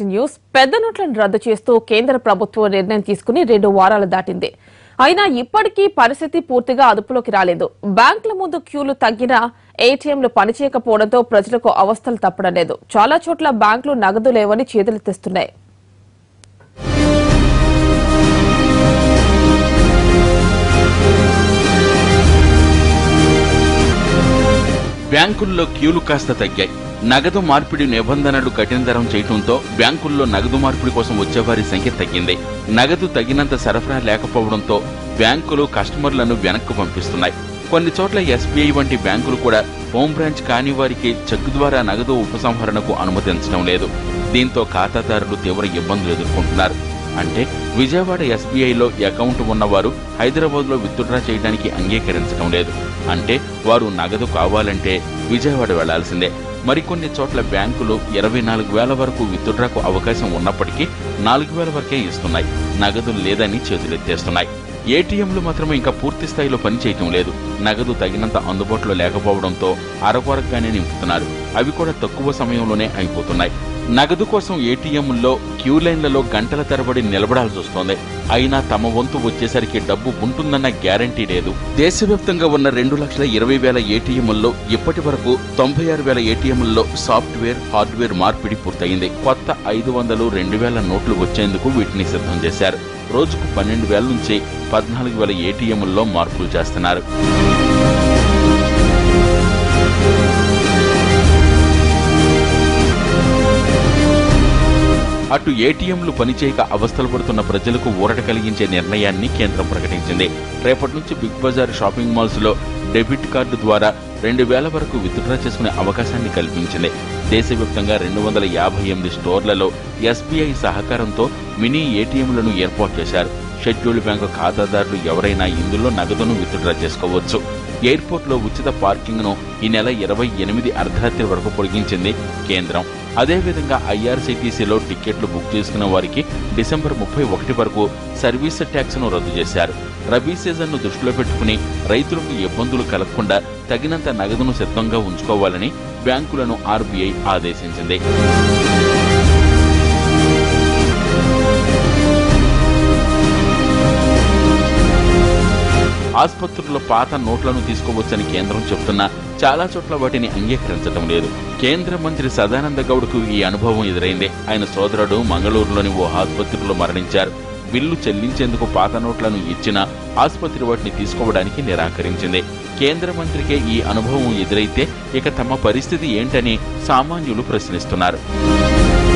to news పెద్ద నోట్లను రద్దు చేస్తూ కేంద్ర ప్రభుత్వం నిర్ణయం తీసుకుని రెండు వారాలు దాటింది అయినా ఇప్పటికీ పరిస్థితి పూర్తిగా అదుపులోకి రాలేదు బ్యాంకుల ముందు క్యూలు తగ్గినా ఏటీఎంలు పనిచేయకపోవడంతో ప్రజలకు అవస్థలు తప్పడం లేదు చాలా చోట్ల బ్యాంకులు నగదు లేవని చేతులెత్తేస్తున్నాయి బ్యాంకుల్లో క్యూలు కాస్త తగ్గాయి నగదు మార్పిడి నిబంధనలు కఠినతరం చేయడంతో బ్యాంకుల్లో నగదు మార్పిడి కోసం వచ్చేవారి సంఖ్య తగ్గింది నగదు తగినంత సరఫరా లేకపోవడంతో బ్యాంకులు కస్టమర్లను వెనక్కు పంపిస్తున్నాయి కొన్ని చోట్ల ఎస్బీఐ వంటి బ్యాంకులు కూడా హోమ్ బ్రాంచ్ కాని వారికి చెక్ ద్వారా నగదు ఉపసంహరణకు అనుమతించడం లేదు దీంతో ఖాతాదారులు తీవ్ర ఇబ్బందులు ఎదుర్కొంటున్నారు అంటే విజయవాడ ఎస్బీఐలో అకౌంట్ ఉన్నవారు హైదరాబాద్లో విత్డ్రా చేయడానికి అంగీకరించడం లేదు అంటే వారు నగదు కావాలంటే విజయవాడ వెళ్లాల్సిందే మరికొన్ని చోట్ల బ్యాంకులు ఇరవై నాలుగు వేల వరకు విత్డ్రాకు అవకాశం ఉన్నప్పటికీ నాలుగు వేల వరకే ఇస్తున్నాయి నగదు లేదని చేతులెత్తేస్తున్నాయి ఏటీఎంలు మాత్రమే ఇంకా పూర్తి స్థాయిలో పనిచేయటం లేదు నగదు తగినంత అందుబాటులో లేకపోవడంతో అరకొరగానే నింపుతున్నారు అవి కూడా తక్కువ సమయంలోనే అయిపోతున్నాయి నగదు కోసం ఏటీఎంల్లో క్యూ లైన్లలో గంటల తరబడి నిలబడాల్సి వస్తోంది అయినా తమ వంతు వచ్చేసరికి డబ్బు ఉంటుందన్న గ్యారంటీ లేదు దేశవ్యాప్తంగా ఉన్న రెండు లక్షల ఇరవై వేల ఏటీఎంల్లో ఇప్పటి వరకు తొంభై ఆరు వేల ఏటీఎంల్లో సాఫ్ట్వేర్ హార్డ్వేర్ మార్పిడి పూర్తయింది కొత్త ఐదు వందలు రెండు వేల నోట్లు వచ్చేందుకు వీటిని సిద్ధం చేశారు రోజుకు పన్నెండు వేల నుంచి పద్నాలుగు వేల ఏటీఎంల్లో మార్పులు చేస్తున్నారు అటు ఏటీఎంలు పనిచేయక అవస్థలు పడుతున్న ప్రజలకు ఊరట కలిగించే నిర్ణయాన్ని కేంద్రం ప్రకటించింది రేపటి నుంచి బిగ్ బజార్ షాపింగ్ మాల్స్ లో డెబిట్ కార్డు ద్వారా రెండు వేల వరకు విత్డ్రా చేసుకునే అవకాశాన్ని కల్పించింది దేశవ్యాప్తంగా రెండు వందల యాభై ఎనిమిది స్టోర్లలో ఎస్బీఐ సహకారంతో మినీ ఏటీఎంలను ఏర్పాటు చేశారు షెడ్యూల్డ్ బ్యాంకు ఖాతాదారులు ఎవరైనా ఇందులో నగదును విత్డ్రా చేసుకోవచ్చు ఎయిర్పోర్ట్లో ఉచిత పార్కింగ్ను ఈ నెల ఇరవై ఎనిమిది అర్ధరాత్రి వరకు పొడిగించింది కేంద్రం అదేవిధంగా ఐఆర్సీటీసీలో టికెట్లు బుక్ చేసుకున్న వారికి డిసెంబర్ ముప్పై ఒకటి వరకు సర్వీస్ ట్యాక్స్ను రద్దు చేశారు రబీ సీజన్ను దృష్టిలో పెట్టుకుని రైతులకు ఇబ్బందులు కలగకుండా తగినంత నగదును సిద్ధంగా ఉంచుకోవాలని బ్యాంకులను ఆర్బీఐ ఆదేశించింది ఆసుపత్రుల్లో పాత నోట్లను తీసుకోవచ్చని కేంద్రం చెబుతున్నా చాలా చోట్ల వాటిని అంగీకరించడం లేదు కేంద్ర మంత్రి సదానంద గౌడ్కు ఈ అనుభవం ఎదురైంది ఆయన సోదరుడు మంగళూరులోని ఓ ఆసుపత్రిలో మరణించారు బిల్లు చెల్లించేందుకు పాత నోట్లను ఇచ్చినా ఆసుపత్రి వాటిని తీసుకోవడానికి నిరాకరించింది కేంద్ర మంత్రికే ఈ అనుభవం ఎదురైతే ఇక తమ పరిస్థితి ఏంటని సామాన్యులు ప్రశ్నిస్తున్నారు